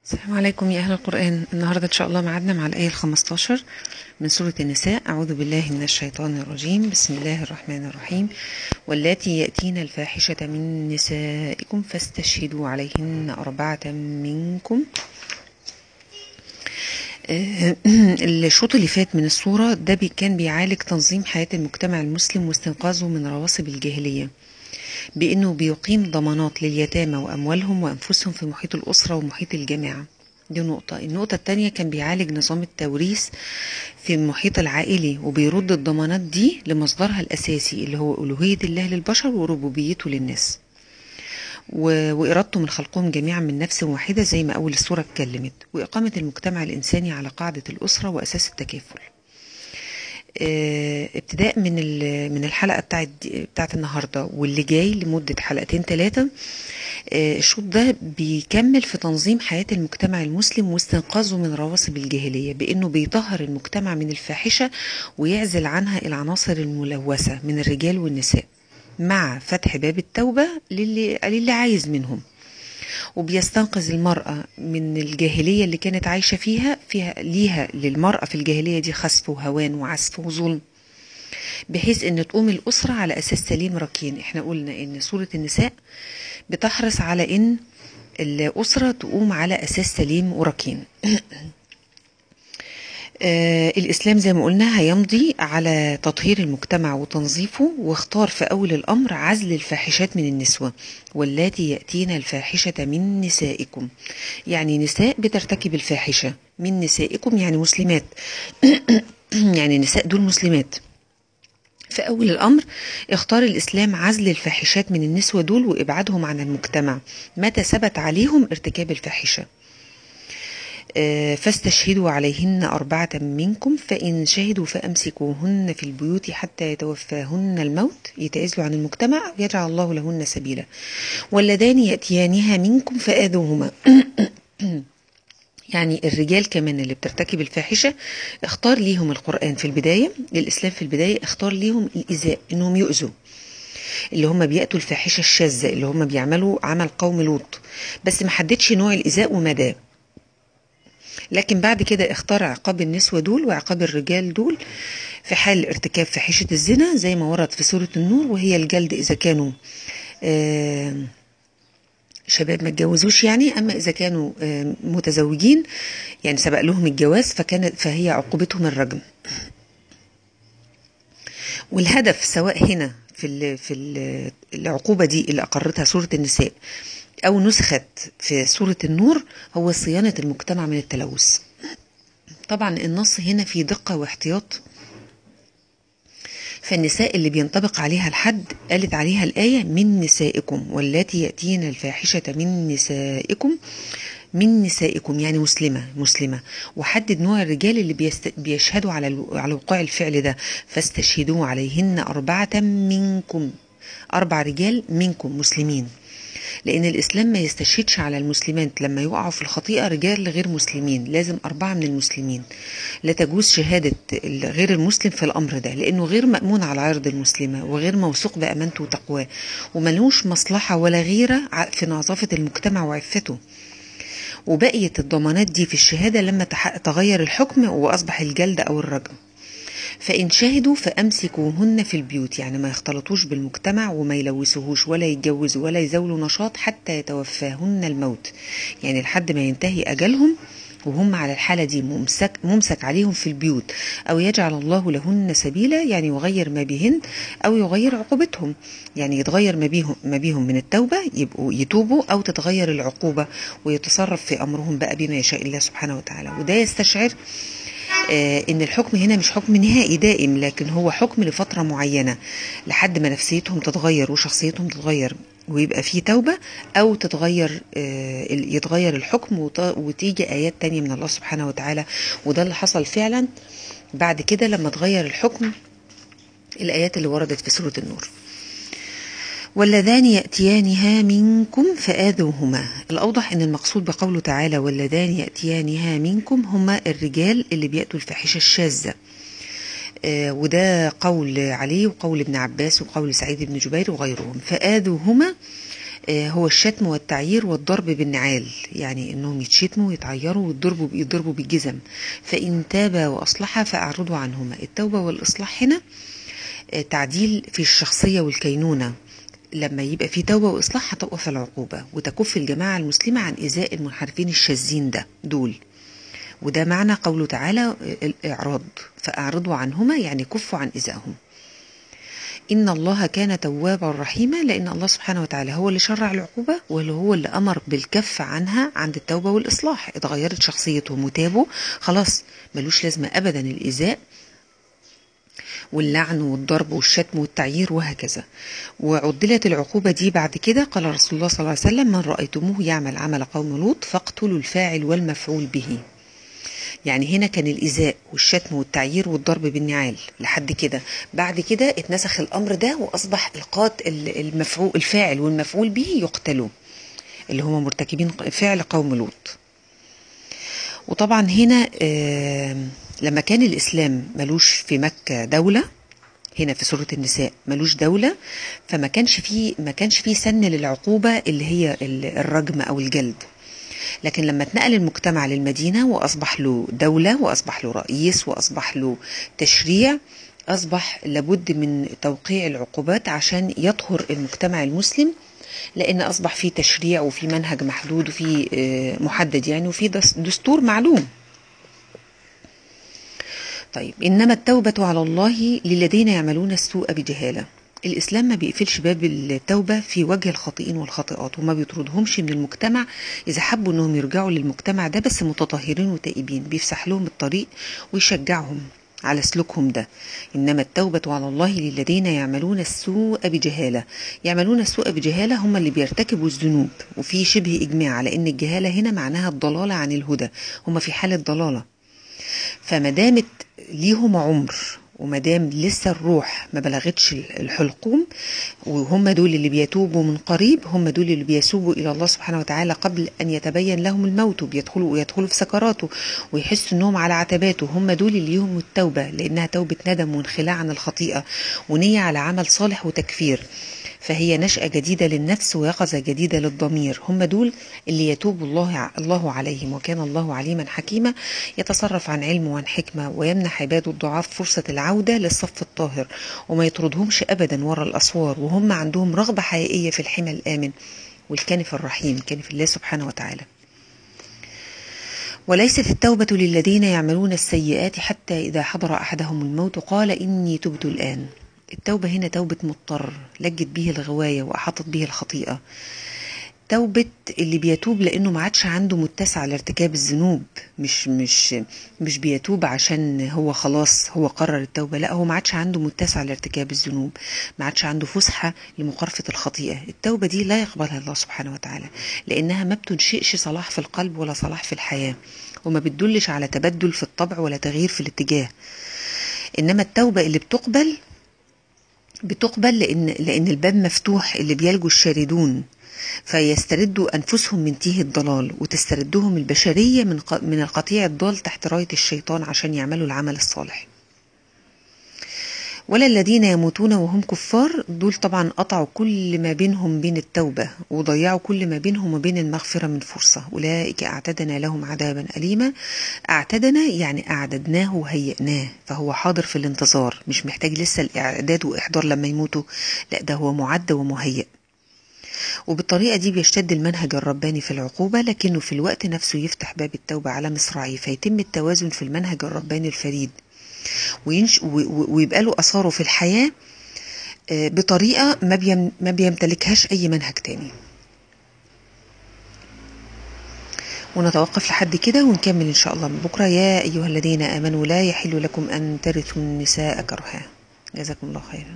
السلام عليكم يا أهل القرآن النهاردة إن شاء الله معادنا مع الآية الخمستاشر من سورة النساء أعوذ بالله من الشيطان الرجيم بسم الله الرحمن الرحيم واللاتي يأتين الفاحشة من نسائكم فاستشهدوا عليهن أربعة منكم آه، الشوط اللي فات من الصورة ده بي- كان بيعالج تنظيم حياة المجتمع المسلم واستنقاذه من رواسب الجاهلية بأنه بيقيم ضمانات لليتامى وأموالهم وأنفسهم في محيط الأسرة ومحيط الجامعة دي نقطة النقطة التانية كان بيعالج نظام التوريث في المحيط العائلي وبيرد الضمانات دي لمصدرها الأساسي اللي هو ألوهية الله للبشر وربوبيته للناس و- وإرادته من خلقهم جميعا من نفس واحدة زي ما أول السورة اتكلمت وإقامة المجتمع الإنساني على قاعدة الأسرة وأساس التكافل آه، ابتداء من ال- من الحلقه بتاعت بتاعت النهارده واللي جاي لمده حلقتين ثلاثه الشوط ده بيكمل في تنظيم حياه المجتمع المسلم واستنقاذه من رواسب الجاهليه بانه بيطهر المجتمع من الفاحشه ويعزل عنها العناصر الملوثه من الرجال والنساء مع فتح باب التوبه للي للي عايز منهم وبيستنقذ المرأة من الجاهلية اللي كانت عايشة فيها فيها ليها للمرأة في الجاهلية دي خسف وهوان وعسف وظلم بحيث ان تقوم الأسرة على أساس سليم ركين احنا قلنا ان سورة النساء بتحرص على ان الأسرة تقوم على أساس سليم وركين آه الإسلام زي ما قلنا هيمضي على تطهير المجتمع وتنظيفه واختار في أول الأمر عزل الفاحشات من النسوة واللاتي يأتين الفاحشة من نسائكم يعني نساء بترتكب الفاحشة من نسائكم يعني مسلمات يعني نساء دول مسلمات في أول الأمر اختار الإسلام عزل الفاحشات من النسوة دول وإبعادهم عن المجتمع متى ثبت عليهم ارتكاب الفاحشة آه، فاستشهدوا عليهن أربعة منكم فإن شهدوا فأمسكوهن في البيوت حتى يتوفاهن الموت يتعزلوا عن المجتمع أو يجعل الله لهن سبيلا واللذان يأتيانها منكم فآذوهما يعني الرجال كمان اللي بترتكب الفاحشة اختار ليهم القرآن في البداية الإسلام في البداية اختار ليهم الإيذاء إنهم يؤذوا اللي هم بيأتوا الفاحشة الشاذة اللي هم بيعملوا عمل قوم لوط بس ما حددش نوع الإيذاء ومداه لكن بعد كده اختار عقاب النسوة دول وعقاب الرجال دول في حال ارتكاب فاحشة الزنا زي ما ورد في سورة النور وهي الجلد إذا كانوا آه شباب ما اتجوزوش يعني اما اذا كانوا آه، متزوجين يعني سبق لهم الجواز فكانت فهي عقوبتهم الرجم والهدف سواء هنا في ال في ال العقوبه دي اللي اقرتها سوره النساء او نسخت في سوره النور هو صيانه المجتمع من التلوث طبعا النص هنا فيه دقه واحتياط فالنساء اللي بينطبق عليها الحد قالت عليها الآية من نسائكم واللاتي يأتين الفاحشة من نسائكم من نسائكم يعني مسلمة مسلمة وحدد نوع الرجال اللي بيست... بيشهدوا على الو... على وقوع الفعل ده فاستشهدوا عليهن أربعة منكم أربع رجال منكم مسلمين لأن الإسلام ما يستشهدش على المسلمات لما يقعوا في الخطيئة رجال غير مسلمين لازم أربعة من المسلمين لا تجوز شهادة غير المسلم في الأمر ده لأنه غير مأمون على عرض المسلمة وغير موثوق بأمانته وتقواه وملوش مصلحة ولا غيرة ع- في نظافة المجتمع وعفته وبقيت الضمانات دي في الشهادة لما تح- تغير الحكم وأصبح الجلد أو الرجم فإن شهدوا فأمسكوهن في البيوت يعني ما يختلطوش بالمجتمع وما يلوثوهوش ولا يتجوزوا ولا يزاولوا نشاط حتى يتوفاهن الموت يعني لحد ما ينتهي أجلهم وهم على الحالة دي ممسك, ممسك عليهم في البيوت أو يجعل الله لهن سبيلا يعني يغير ما بهن أو يغير عقوبتهم يعني يتغير ما بيهم, ما بيهم من التوبة يبقوا يتوبوا أو تتغير العقوبة ويتصرف في أمرهم بقى بما يشاء الله سبحانه وتعالى وده يستشعر آه، ان الحكم هنا مش حكم نهائي دائم لكن هو حكم لفتره معينه لحد ما نفسيتهم تتغير وشخصيتهم تتغير ويبقى فيه توبه او تتغير آه، ال- يتغير الحكم وت- وتيجي ايات تانية من الله سبحانه وتعالى وده اللي حصل فعلا بعد كده لما تغير الحكم الايات اللي وردت في سوره النور واللذان يأتيانها منكم فآذوهما الأوضح أن المقصود بقوله تعالى واللذان يأتيانها منكم هما الرجال اللي بيأتوا الفاحشة الشاذة آه، وده قول علي وقول ابن عباس وقول سعيد بن جبير وغيرهم فآذوهما آه، هو الشتم والتعيير والضرب بالنعال يعني انهم يتشتموا ويتعيروا ويضربوا يضربوا بالجزم فان تابا واصلحا فاعرضوا عنهما التوبه والاصلاح هنا آه، تعديل في الشخصيه والكينونه لما يبقى في توبه واصلاح هتوقف العقوبه وتكف الجماعه المسلمه عن ايذاء المنحرفين الشاذين ده دول وده معنى قوله تعالى آه، الاعراض فاعرضوا عنهما يعني كفوا عن ايذائهم إن الله كان توابا رحيما لأن الله سبحانه وتعالى هو اللي شرع العقوبة واللي هو اللي أمر بالكف عنها عند التوبة والإصلاح اتغيرت شخصيتهم وتابوا خلاص ملوش لازمة أبدا الإيذاء واللعن والضرب والشتم والتعيير وهكذا وعدلت العقوبة دي بعد كده قال رسول الله صلى الله عليه وسلم من رأيتموه يعمل عمل قوم لوط فاقتلوا الفاعل والمفعول به يعني هنا كان الإيذاء والشتم والتعيير والضرب بالنعال لحد كده بعد كده اتنسخ الأمر ده وأصبح القات المفعول الفاعل والمفعول به يقتلوا اللي هم مرتكبين فعل قوم لوط وطبعا هنا آه لما كان الإسلام ملوش في مكة دولة هنا في سورة النساء ملوش دولة فما كانش فيه ما كانش فيه سن للعقوبة اللي هي الرجم أو الجلد لكن لما اتنقل المجتمع للمدينة وأصبح له دولة وأصبح له رئيس وأصبح له تشريع أصبح لابد من توقيع العقوبات عشان يطهر المجتمع المسلم لأن أصبح في تشريع وفي منهج محدود وفي محدد يعني وفي دستور معلوم طيب إنما التوبة على الله للذين يعملون السوء بجهالة الإسلام ما بيقفلش باب التوبة في وجه الخاطئين والخاطئات وما بيطردهمش من المجتمع إذا حبوا إنهم يرجعوا للمجتمع ده بس متطهرين وتائبين بيفسح لهم الطريق ويشجعهم على سلوكهم ده إنما التوبة على الله للذين يعملون السوء بجهالة يعملون السوء بجهالة هم اللي بيرتكبوا الذنوب وفي شبه إجماع على إن الجهالة هنا معناها الضلالة عن الهدى هم في حالة ضلالة فما دامت ليهم عمر وما دام لسه الروح ما بلغتش الحلقوم وهم دول اللي بيتوبوا من قريب هم دول اللي بيسوبوا الى الله سبحانه وتعالى قبل ان يتبين لهم الموت وبيدخلوا ويدخلوا في سكراته ويحسوا انهم على عتباته هم دول اللي ليهم التوبه لانها توبه ندم وانخلاع عن الخطيئه ونيه على عمل صالح وتكفير فهي نشأة جديدة للنفس ويقظة جديدة للضمير هم دول اللي يتوب الله الله عليهم وكان الله عليما حكيما يتصرف عن علم وعن حكمة ويمنح عباده الضعاف فرصة العودة للصف الطاهر وما يطردهمش أبدا وراء الأسوار وهم عندهم رغبة حقيقية في الحمى الآمن والكنف الرحيم كنف الله سبحانه وتعالى وليست التوبة للذين يعملون السيئات حتى إذا حضر أحدهم الموت قال إني تبت الآن التوبة هنا توبة مضطر لجت به الغواية وأحاطت به الخطيئة توبة اللي بيتوب لأنه ما عادش عنده متسع لارتكاب الذنوب مش مش مش بيتوب عشان هو خلاص هو قرر التوبة لا هو ما عادش عنده متسع لارتكاب الذنوب ما عادش عنده فسحة لمقارفة الخطيئة التوبة دي لا يقبلها الله سبحانه وتعالى لأنها ما بتنشئش صلاح في القلب ولا صلاح في الحياة وما بتدلش على تبدل في الطبع ولا تغيير في الاتجاه إنما التوبة اللي بتقبل بتقبل لأن, لأن الباب مفتوح اللي بيلجوا الشاردون فيستردوا أنفسهم من تيه الضلال وتستردهم البشرية من من القطيع الضال تحت راية الشيطان عشان يعملوا العمل الصالح ولا الذين يموتون وهم كفار دول طبعا قطعوا كل ما بينهم بين التوبة وضيعوا كل ما بينهم وبين المغفرة من فرصة أولئك أعتدنا لهم عذابا أليما أعتدنا يعني أعددناه وهيئناه فهو حاضر في الانتظار مش محتاج لسه الإعداد وإحضار لما يموتوا لا ده هو معد ومهيئ وبالطريقة دي بيشتد المنهج الرباني في العقوبة لكنه في الوقت نفسه يفتح باب التوبة على مصراعيه فيتم التوازن في المنهج الرباني الفريد وينش ويبقى له اثاره في الحياه بطريقه ما بيم ما بيمتلكهاش اي منهج تاني ونتوقف لحد كده ونكمل ان شاء الله من بكره يا ايها الذين امنوا لا يحل لكم ان ترثوا النساء كرها جزاكم الله خيرا